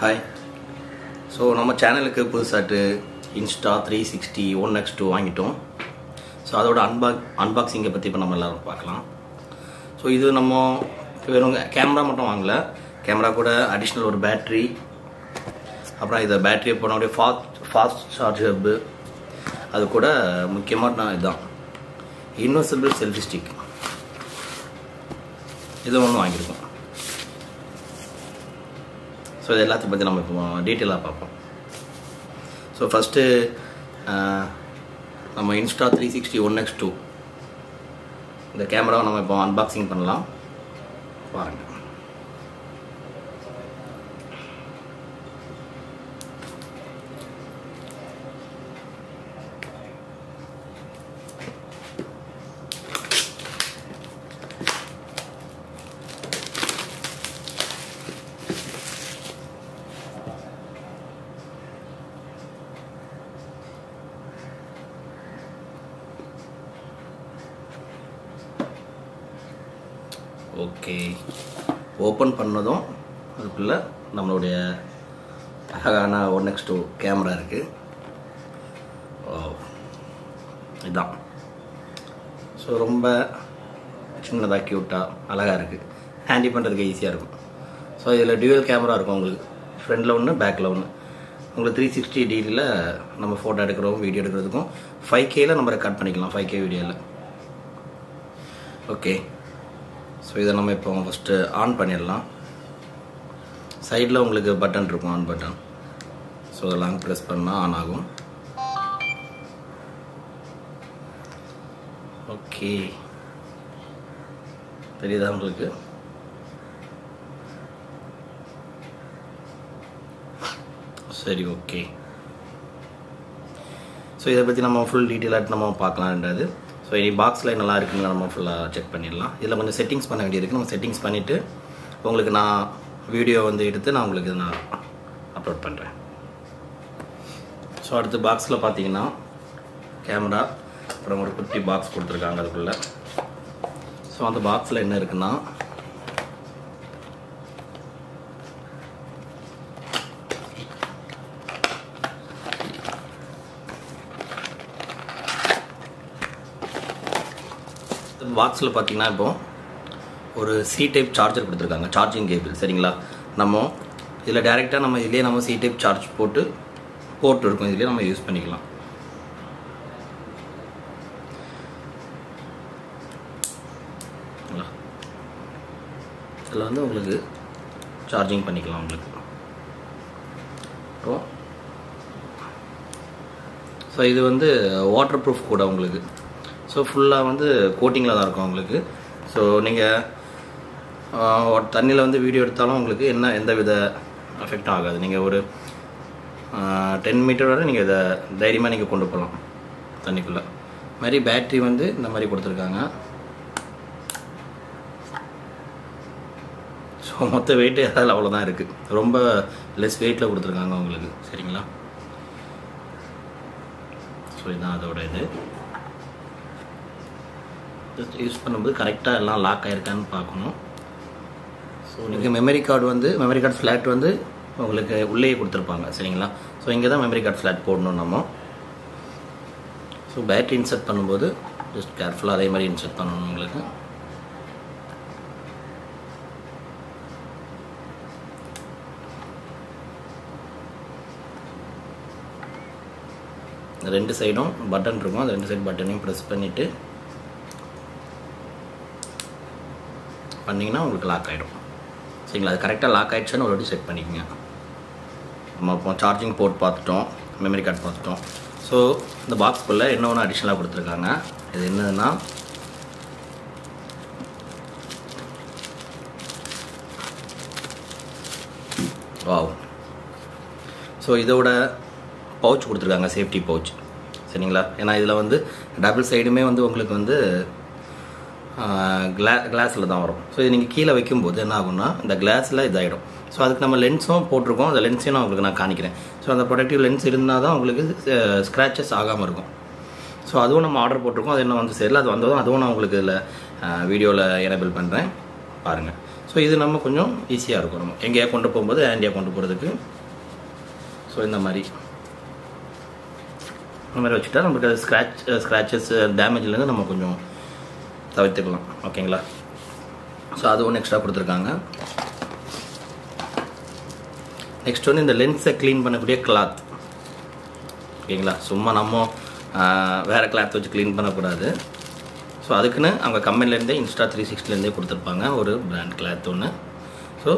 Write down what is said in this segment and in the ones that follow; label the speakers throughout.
Speaker 1: hi so நம்ம சேனலுக்கு புதுசாட்டு insta three sixty one X two வாங்கிட்டோம் ஸோ அதோட அன்பாக் அன்பாக்சிங்கை பற்றி இப்போ நம்ம எல்லோரும் பார்க்கலாம் ஸோ இது நம்ம வெறும் கேமரா மட்டும் வாங்கல கேமரா கூட அடிஷ்னல் ஒரு பேட்ரி அப்புறம் இதை பேட்டரியை போனோடைய ஃபாஸ்ட் ஃபாஸ்ட் சார்ஜ் ஹப்பு அது கூட முக்கியமாக நான் இதுதான் இன்வெர்சிபிள் செல்ஃபி ஸ்டிக் இது ஒன்று வாங்கியிருக்கோம் ஸோ இது எல்லாத்தையும் பற்றி நம்ம இப்போ டீட்டெயிலாக பார்ப்போம் ஸோ ஃபஸ்ட்டு நம்ம insta three sixty one X two இந்த கேமராவை நம்ம இப்போ அன்பாக்சிங் பண்ணலாம் பாருங்கள் ஓகே ஓப்பன் பண்ணதும் அதுக்குள்ளே நம்மளுடைய அழகான ஒன் எக்ஸ் டூ கேமரா இருக்குது ஓ இதுதான் ஸோ ரொம்ப சின்னதாக க்யூட்டாக அழகாக இருக்குது ஹேண்டி பண்ணுறதுக்கு ஈஸியாக இருக்கும் ஸோ இதில் டியூவல் கேமரா இருக்கும் உங்களுக்கு ஃப்ரண்டில் ஒன்று பேக்கில் ஒன்று உங்களுக்கு த்ரீ சிக்ஸ்டி டிகிரியில் நம்ம ஃபோட்டோ எடுக்கிறோம் வீடியோ எடுக்கிறதுக்கும் ஃபைவ் கேல நம்ம ரெக்கார்ட் பண்ணிக்கலாம் ஃபைவ் கே வீடியோவில் ஓகே ஸோ இதை நம்ம இப்போ ஃபஸ்ட்டு ஆன் பண்ணிடலாம் சைடில் உங்களுக்கு பட்டன் இருக்கும் ஆன் பட்டன் ஸோ அதை லாங் ப்ரெஸ் பண்ணால் ஆன் ஆகும் ஓகே தெரியுதா உங்களுக்கு சரி ஓகே ஸோ இதை பற்றி நம்ம ஃபுல் டீட்டெயிலாக நம்ம பார்க்கலான்றது ஸோ இனி பாக்ஸில் என்னெல்லாம் இருக்குன்னு நம்ம ஃபுல்லாக செக் பண்ணிடலாம் இதில் கொஞ்சம் செட்டிங்ஸ் பண்ண வேண்டியிருக்கு நம்ம செட்டிங்ஸ் பண்ணிவிட்டு உங்களுக்கு நான் வீடியோ வந்து எடுத்து நான் உங்களுக்கு நான் அப்லோட் பண்ணுறேன் ஸோ அடுத்து பாக்ஸில் பார்த்தீங்கன்னா கேமரா அப்புறம் ஒரு குட்டி பாக்ஸ் கொடுத்துருக்காங்க அதுக்குள்ளே ஸோ அந்த பாக்ஸில் என்ன இருக்குன்னா பாக்ஸில் பார்த்தீங்கன்னா இப்போ ஒரு சி டைப் சார்ஜர் கொடுத்துருக்காங்க சார்ஜிங் கேபிள் சரிங்களா நம்ம இதில் டேரெக்டாக நம்ம இதுலேயே நம்ம சி டைப் சார்ஜ் போட்டு போர்ட் இருக்கும் இதுலேயே நம்ம யூஸ் பண்ணிக்கலாம் இதில் வந்து உங்களுக்கு சார்ஜிங் பண்ணிக்கலாம் உங்களுக்கு அப்புறம் ஸோ இது வந்து வாட்டர் ப்ரூஃப் கூட உங்களுக்கு ஸோ ஃபுல்லாக வந்து கோட்டிங்கில் தான் இருக்கும் உங்களுக்கு ஸோ நீங்கள் தண்ணியில் வந்து வீடியோ எடுத்தாலும் உங்களுக்கு என்ன எந்த வித அஃபெக்டும் ஆகாது நீங்கள் ஒரு டென் மீட்டர் வரை நீங்கள் இதை தைரியமாக நீங்கள் கொண்டு போகலாம் தண்ணிக்குள்ளே மாதிரி பேட்ரி வந்து இந்த மாதிரி கொடுத்துருக்காங்க ஸோ மொத்த வெயிட்டு அதில் அவ்வளோதான் இருக்குது ரொம்ப லெஸ் வெயிட்டில் கொடுத்துருக்காங்க உங்களுக்கு சரிங்களா ஸோ இதுதான் அதோட இது ஜஸ்ட் யூஸ் பண்ணும்போது கரெக்டாக எல்லாம் லாக் ஆகிருக்கான்னு பார்க்கணும் ஸோ நீங்கள் மெமரி கார்டு வந்து மெமரி கார்டு ஃப்ளாட் வந்து உங்களுக்கு உள்ளேயே கொடுத்துருப்பாங்க சரிங்களா ஸோ இங்கே தான் மெமரி கார்டு ஃப்ளாட் போடணும் நம்ம ஸோ பேட்ரி இன்சர்ட் பண்ணும்போது ஜஸ்ட் கேர்ஃபுல்லாக அதே மாதிரி இன்சர்ட் பண்ணணும் உங்களுக்கு ரெண்டு சைடும் பட்டன் இருக்கும் அந்த ரெண்டு சைடு பட்டனையும் ப்ரெஸ் பண்ணிவிட்டு பண்ணிங்கன்னா உங்களுக்கு லாக் ஆகிடும் சரிங்களா அது கரெக்டாக லாக் ஆகிடுச்சுன்னு ஒரு வாட்டி செக் பண்ணிக்கோங்க நம்ம இப்போ சார்ஜிங் போர்ட் பார்த்துட்டோம் மெமரி கார்டு பார்த்துட்டோம் ஸோ இந்த பாக்ஸ்குள்ளே என்ன ஒன்று அடிஷ்னலாக கொடுத்துருக்காங்க இது என்னதுன்னா வாவ் ஸோ இதோட பவுச் கொடுத்துருக்காங்க சேஃப்டி பவுச் சரிங்களா ஏன்னா இதில் வந்து டபுள் சைடுமே வந்து உங்களுக்கு வந்து கிளா கிளாஸில் தான் வரும் ஸோ இது நீங்கள் கீழே வைக்கும்போது என்ன ஆகும்னா இந்த கிளாஸில் இதாகிடும் ஸோ அதுக்கு நம்ம லென்ஸும் போட்டிருக்கோம் அந்த லென்ஸையும் நான் உங்களுக்கு நான் காணிக்கிறேன் ஸோ அந்த ப்ரொடக்டிவ் லென்ஸ் இருந்தால் தான் உங்களுக்கு ஸ்க்ராச்சஸ் ஆகாமல் இருக்கும் ஸோ அதுவும் நம்ம ஆர்டர் போட்டிருக்கோம் அது என்ன வந்து சரியில்லை அது வந்ததும் அதுவும் நான் உங்களுக்கு இதில் வீடியோவில் எனேபிள் பண்ணுறேன் பாருங்கள் ஸோ இது நம்ம கொஞ்சம் ஈஸியாக இருக்கும் நம்ம எங்கேயா கொண்டு போகும்போது ஹேண்டியாக கொண்டு போகிறதுக்கு ஸோ இந்த மாதிரி இந்த மாதிரி வச்சுட்டா நமக்கு அது ஸ்க்ராட்ச் ஸ்க்ராச்சஸ் டேமேஜ்லேருந்து நம்ம கொஞ்சம் தவிர்த்துக்கலாம் ஓகேங்களா ஸோ அது ஒன்று எக்ஸ்ட்ரா கொடுத்துருக்காங்க நெக்ஸ்ட் வந்து இந்த லென்ஸை க்ளீன் பண்ணக்கூடிய கிளாத் ஓகேங்களா சும்மா நம்ம ஆஹ், வேற கிளாத் வச்சு க்ளீன் பண்ணக்கூடாது ஸோ அதுக்குன்னு அவங்க கம்பெனிலேருந்தே இன்ஸ்டா த்ரீ சிக்ஸ்டிலேருந்தே கொடுத்துருப்பாங்க ஒரு பிராண்ட் கிளாத் ஒன்று ஸோ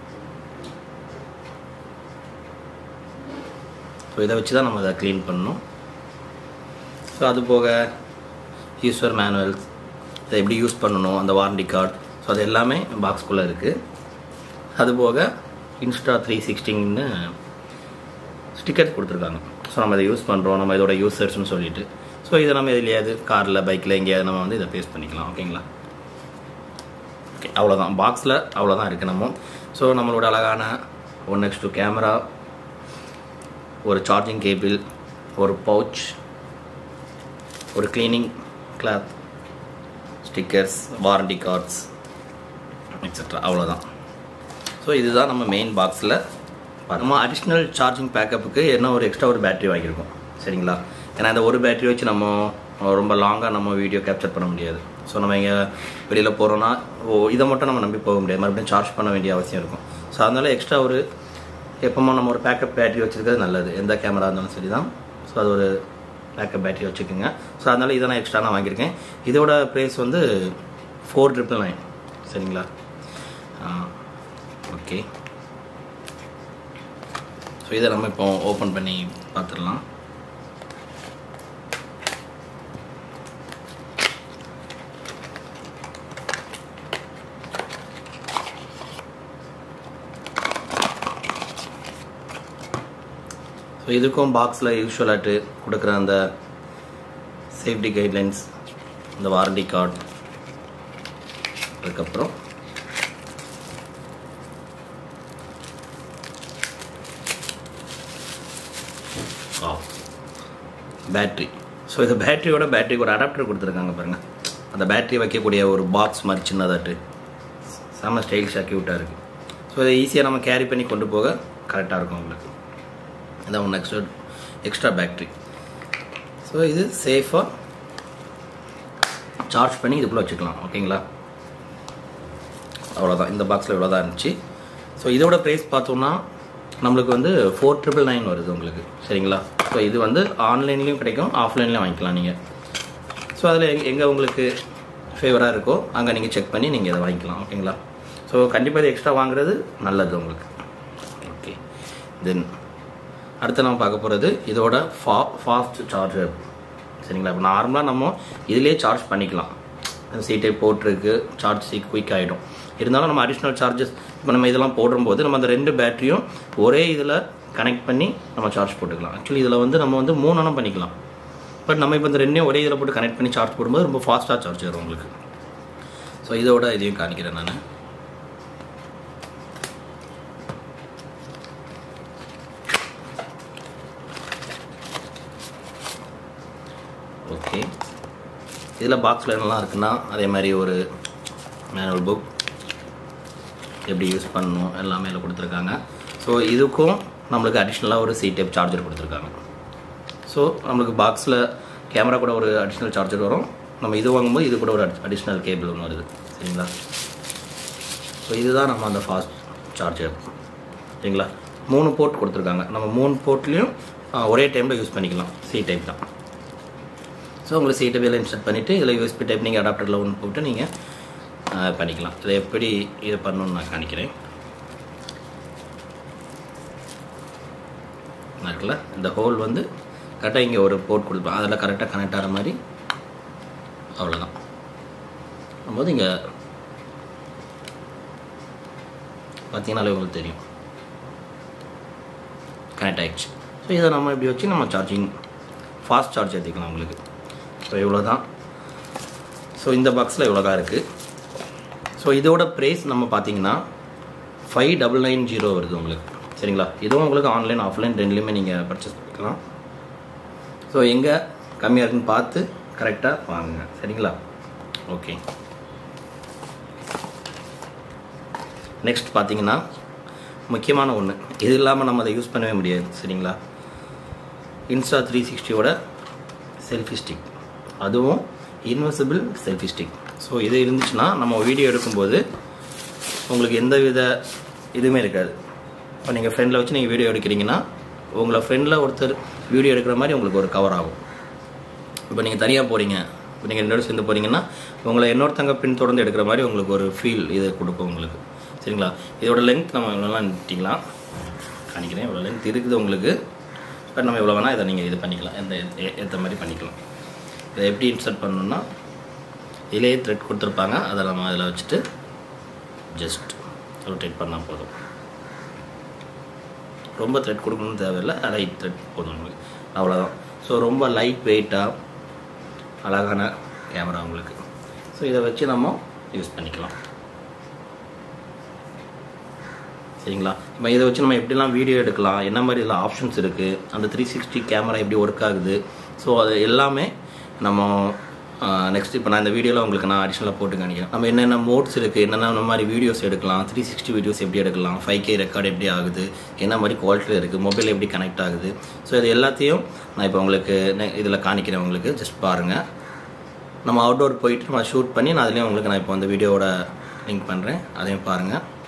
Speaker 1: ஸோ இதை வச்சு தான் நம்ம அதை க்ளீன் பண்ணணும் ஸோ அது போக யூஸர் மேனுவல்ஸ் இதை எப்படி யூஸ் பண்ணணும் அந்த வாரண்டி கார்டு ஸோ அது எல்லாமே பாக்ஸ்குள்ளே இருக்குது அது போக இன்ஸ்டா த்ரீ சிக்ஸ்டின்னு ஸ்டிக்கர்ஸ் கொடுத்துருக்காங்க ஸோ நம்ம இதை யூஸ் பண்ணுறோம் நம்ம இதோட யூசர்ஸ்னு சொல்லிட்டு ஸோ இதை நம்ம எதுலையாவது காரில் பைக்கில் எங்கேயாவது நம்ம வந்து இதை பேஸ்ட் பண்ணிக்கலாம் ஓகேங்களா ஓகே அவ்வளோதான் பாக்ஸில் அவ்வளோதான் இருக்குது நம்ம ஸோ நம்மளோட அழகான ஒன் நெக்ஸ்ட் டூ கேமரா ஒரு சார்ஜிங் கேபிள் ஒரு பவுச் ஒரு cleaning cloth stickers warranty cards extra அவ்வளோதான் ஸோ இதுதான் நம்ம மெயின் பாக்ஸில் நம்ம அடிஷ்னல் சார்ஜிங் பேக்கப்புக்கு என்ன ஒரு எக்ஸ்ட்ரா ஒரு பேட்டரி வாங்கியிருக்கோம் சரிங்களா ஏன்னா இந்த ஒரு பேட்டரி வச்சு நம்ம ரொம்ப லாங்காக நம்ம வீடியோ கேப்சர் பண்ண முடியாது ஸோ நம்ம இங்கே வெளியில் போகிறோன்னா ஓ இதை மட்டும் நம்ம நம்பி போக முடியாது மறுபடியும் சார்ஜ் பண்ண வேண்டிய அவசியம் இருக்கும் ஸோ அதனால எக்ஸ்ட்ரா ஒரு எப்போமா நம்ம ஒரு பேக்கப் பேட்டரி வச்சுருக்கிறது நல்லது எந்த கேமரா இருந்தாலும் சரி தான் ஸோ அது ஒரு பேக்கப் பேட்டரி வச்சுக்கோங்க ஸோ அதனால இதை நான் எக்ஸ்ட்ரா நான் வாங்கியிருக்கேன் இதோட ப்ரைஸ் வந்து ஃபோர் ட்ரிபிள் நைன் சரிங்களா ஓகே ஸோ இதை நம்ம இப்போ ஓப்பன் பண்ணி பார்த்துடலாம் ஸோ இதுக்கும் பாக்ஸில் யூஸ்வலாட்டு கொடுக்குற அந்த சேஃப்டி கைட்லைன்ஸ் இந்த வாரண்டி கார்டு அதுக்கப்புறம் பேட்ரி ஸோ இந்த பேட்டரியோட பேட்டரிக்கு ஒரு அடாப்டர் கொடுத்துருக்காங்க பாருங்கள் அந்த பேட்டரி வைக்கக்கூடிய ஒரு பாக்ஸ் மாதிரி சின்னதாட்டு செம்ம ஸ்டைலிஷாக க்யூட்டாக இருக்குது ஸோ இதை ஈஸியாக நம்ம கேரி பண்ணி கொண்டு போக கரெக்டாக இருக்கும் உங்களுக்கு இதான் ஒன்று எக்ஸ்ட்ரா எக்ஸ்ட்ரா பேட்ரி ஸோ இது சேஃபாக சார்ஜ் பண்ணி இதுக்குள்ளே வச்சுக்கலாம் ஓகேங்களா அவ்வளோதான் இந்த பாக்ஸில் இவ்வளோ தான் இருந்துச்சு ஸோ இதோட ப்ரைஸ் பார்த்தோம்னா நம்மளுக்கு வந்து ஃபோர் ட்ரிபிள் நைன் வருது உங்களுக்கு சரிங்களா ஸோ இது வந்து ஆன்லைன்லேயும் கிடைக்கும் ஆஃப்லைன்லேயும் வாங்கிக்கலாம் நீங்கள் ஸோ அதில் எங் எங்கே உங்களுக்கு ஃபேவராக இருக்கோ அங்கே நீங்கள் செக் பண்ணி நீங்கள் இதை வாங்கிக்கலாம் ஓகேங்களா ஸோ கண்டிப்பாக இது எக்ஸ்ட்ரா வாங்குறது நல்லது உங்களுக்கு ஓகே தென் அடுத்து நம்ம பார்க்க போகிறது இதோட ஃபா ஃபாஸ்ட் சார்ஜர் சரிங்களா இப்போ நார்மலாக நம்ம இதிலே சார்ஜ் பண்ணிக்கலாம் சீட்டை போட்டிருக்கு சார்ஜ் சீக் குயிக் ஆகிடும் இருந்தாலும் நம்ம அடிஷ்னல் சார்ஜஸ் இப்போ நம்ம இதெல்லாம் போடும்போது நம்ம அந்த ரெண்டு பேட்டரியும் ஒரே இதில் கனெக்ட் பண்ணி நம்ம சார்ஜ் போட்டுக்கலாம் ஆக்சுவலி இதில் வந்து நம்ம வந்து மூணு அணம் பண்ணிக்கலாம் பட் நம்ம இப்போ இந்த ரெண்டையும் ஒரே இதில் போட்டு கனெக்ட் பண்ணி சார்ஜ் போடும்போது ரொம்ப ஃபாஸ்ட்டாக சார்ஜ் வரும் உங்களுக்கு ஸோ இதோட இதையும் காணிக்கிறேன் நான் ஓகே இதில் பாக்ஸில் என்னெல்லாம் இருக்குன்னா அதே மாதிரி ஒரு மேனுவல் புக் எப்படி யூஸ் பண்ணணும் எல்லாமே இதில் கொடுத்துருக்காங்க ஸோ இதுக்கும் நம்மளுக்கு அடிஷ்னலாக ஒரு சி டைப் சார்ஜர் கொடுத்துருக்காங்க ஸோ நம்மளுக்கு பாக்ஸில் கேமரா கூட ஒரு அடிஷ்னல் சார்ஜர் வரும் நம்ம இது வாங்கும்போது இது கூட ஒரு அடிஷ்னல் கேபிள் ஒன்று வருது சரிங்களா ஸோ இதுதான் நம்ம அந்த ஃபாஸ்ட் சார்ஜர் சரிங்களா மூணு போர்ட் கொடுத்துருக்காங்க நம்ம மூணு போர்ட்லேயும் ஒரே டைமில் யூஸ் பண்ணிக்கலாம் சி டைப் தான் ஸோ உங்களுக்கு சி டைப் இன்ஸ்டால் பண்ணிவிட்டு இதில் யூஎஸ்பி டைப் நீங்கள் அடாப்டரில் ஒன்று போட்டு நீங்கள் பண்ணிக்கலாம் இதை எப்படி இது பண்ணணும்னு நான் காணிக்கிறேன் இருக்குல்ல இந்த ஹோல் வந்து கரெக்டாக இங்கே ஒரு போர்ட் கொடுப்பேன் அதில் கரெக்டாக கனெக்ட் ஆகிற மாதிரி அவ்வளோதான் போது இங்கே பார்த்தீங்கன்னாலே உங்களுக்கு தெரியும் கனெக்ட் ஆகிடுச்சு ஸோ இதை நம்ம இப்படி வச்சு நம்ம சார்ஜிங் ஃபாஸ்ட் சார்ஜ் ஏற்றிக்கலாம் உங்களுக்கு ஸோ இவ்வளோ தான் ஸோ இந்த பாக்ஸில் இவ்வளோ தான் இருக்குது ஸோ இதோட ப்ரைஸ் நம்ம பார்த்தீங்கன்னா ஃபைவ் டபுள் நைன் ஜீரோ வருது உங்களுக்கு சரிங்களா இதுவும் உங்களுக்கு ஆன்லைன் ஆஃப்லைன் ரெண்டுலேயுமே நீங்கள் பர்ச்சேஸ் பண்ணிக்கலாம் ஸோ எங்கே கம்மியாக இருக்குன்னு பார்த்து கரெக்டாக வாங்குங்க சரிங்களா ஓகே நெக்ஸ்ட் பார்த்தீங்கன்னா முக்கியமான ஒன்று இது இல்லாமல் நம்ம அதை யூஸ் பண்ணவே முடியாது சரிங்களா இன்ஸ்டா த்ரீ சிக்ஸ்டியோட செல்ஃபி ஸ்டிக் அதுவும் இன்வெசிபிள் செல்ஃபி ஸ்டிக் ஸோ இது இருந்துச்சுன்னா நம்ம வீடியோ எடுக்கும்போது உங்களுக்கு எந்த வித இதுவுமே இருக்காது இப்போ நீங்கள் ஃப்ரெண்டில் வச்சு நீங்கள் வீடியோ எடுக்கிறீங்கன்னா உங்களை ஃப்ரெண்டில் ஒருத்தர் வீடியோ எடுக்கிற மாதிரி உங்களுக்கு ஒரு கவர் ஆகும் இப்போ நீங்கள் தனியாக போகிறீங்க இப்போ நீங்கள் ரெண்டு பேரும் சேர்ந்து போகிறீங்கன்னா உங்களை இன்னொருத்தங்க பின் தொடர்ந்து எடுக்கிற மாதிரி உங்களுக்கு ஒரு ஃபீல் இது கொடுக்கும் உங்களுக்கு சரிங்களா இதோட லென்த் நம்ம இவ்வளோலாம் நிறுத்திக்கலாம் காணிக்கிறேன் இவ்வளோ லென்த் இருக்குது உங்களுக்கு பட் நம்ம இவ்வளோ வேணால் இதை நீங்கள் இது பண்ணிக்கலாம் எந்த ஏ- ஏற்ற மாதிரி பண்ணிக்கலாம் இதை எப்படி இன்சர்ட் பண்ணணும்னா இதிலேயே த்ரெட் கொடுத்துருப்பாங்க அதை நம்ம அதில் வச்சுட்டு ஜஸ்ட் ரொட்டேட் பண்ணால் போதும் ரொம்ப த்ரெட் கொடுக்கணும்னு தேவையில்லை லைட் த்ரெட் போதும் உங்களுக்கு அவ்வளோதான் ஸோ ரொம்ப லைட் வெயிட்டாக அழகான கேமரா உங்களுக்கு ஸோ இதை வச்சு நம்ம யூஸ் பண்ணிக்கலாம் சரிங்களா இப்போ இதை வச்சு நம்ம எப்படிலாம் வீடியோ எடுக்கலாம் என்ன மாதிரி இதில் ஆப்ஷன்ஸ் இருக்குது அந்த த்ரீ சிக்ஸ்டி கேமரா எப்படி ஒர்க் ஆகுது ஸோ அது எல்லாமே நம்ம நெக்ஸ்ட் இப்போ நான் இந்த வீடியோவில் உங்களுக்கு நான் அடிஷ்னலாக போட்டு காணிக்கிறேன் நம்ம என்னென்ன மோட்ஸ் இருக்குது என்னென்ன மாதிரி வீடியோஸ் எடுக்கலாம் த்ரீ சிக்ஸ்டி வீடியோஸ் எப்படி எடுக்கலாம் ஃபைவ் கே ரெக்கார்ட் எப்படி ஆகுது என்ன மாதிரி குவாலிட்டியில் இருக்குது மொபைல் எப்படி கனெக்ட் ஆகுது ஸோ இது எல்லாத்தையும் நான் இப்போ உங்களுக்கு இதில் காணிக்கிறேன் உங்களுக்கு ஜஸ்ட் பாருங்கள் நம்ம அவுட்டோர் போயிட்டு நம்ம ஷூட் பண்ணி நான் அதுலேயும் உங்களுக்கு நான் இப்போ அந்த வீடியோவோட லிங்க் பண்ணுறேன் அதையும் பாருங்கள்